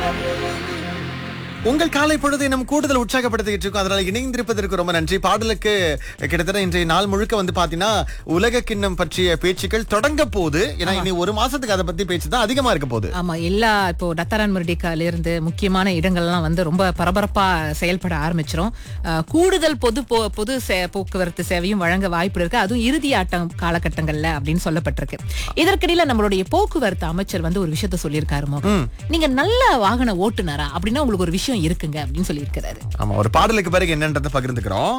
உங்கள் காலை பொழுது நம் கூடுதல் உற்சாகப்படுத்திட்டு இருக்கோம் அதனால இணைந்திருப்பதற்கு ரொம்ப நன்றி பாடலுக்கு கிட்டத்தட்ட இன்றைய நாள் முழுக்க வந்து பாத்தீங்கன்னா உலக கிண்ணம் பற்றிய பேச்சுக்கள் தொடங்க போகுது ஏன்னா இனி ஒரு மாசத்துக்கு அதை பத்தி பேச்சு தான் அதிகமா இருக்க போகுது ஆமா எல்லா இப்போ டத்தரான் முருடிக்கால இருந்து முக்கியமான இடங்கள்லாம் வந்து ரொம்ப பரபரப்பா செயல்பட ஆரம்பிச்சிரும் அஹ், கூடுதல் பொது போ- பொது சே- போக்குவரத்து சேவையும் வழங்க வாய்ப்பு இருக்கு அதுவும் இறுதி ஆட்டம் காலகட்டங்கள்ல அப்படின்னு சொல்லப்பட்டிருக்கு இதற்கிடையில நம்மளுடைய போக்குவரத்து அமைச்சர் வந்து ஒரு விஷயத்த சொல்லியிருக்காரு மோகன். நீங்க நல்ல வாகன ஓட்டுனரா அப்படின்னா உங்களுக்கு ஒரு விஷயம் இருக்குங்க அப்படின்னு சொல்லியிருக்கிறாரு ஆமா ஒரு பாடலுக்கு பிறகு என்னன்றதை பகிர்ந்துக்கிறோம்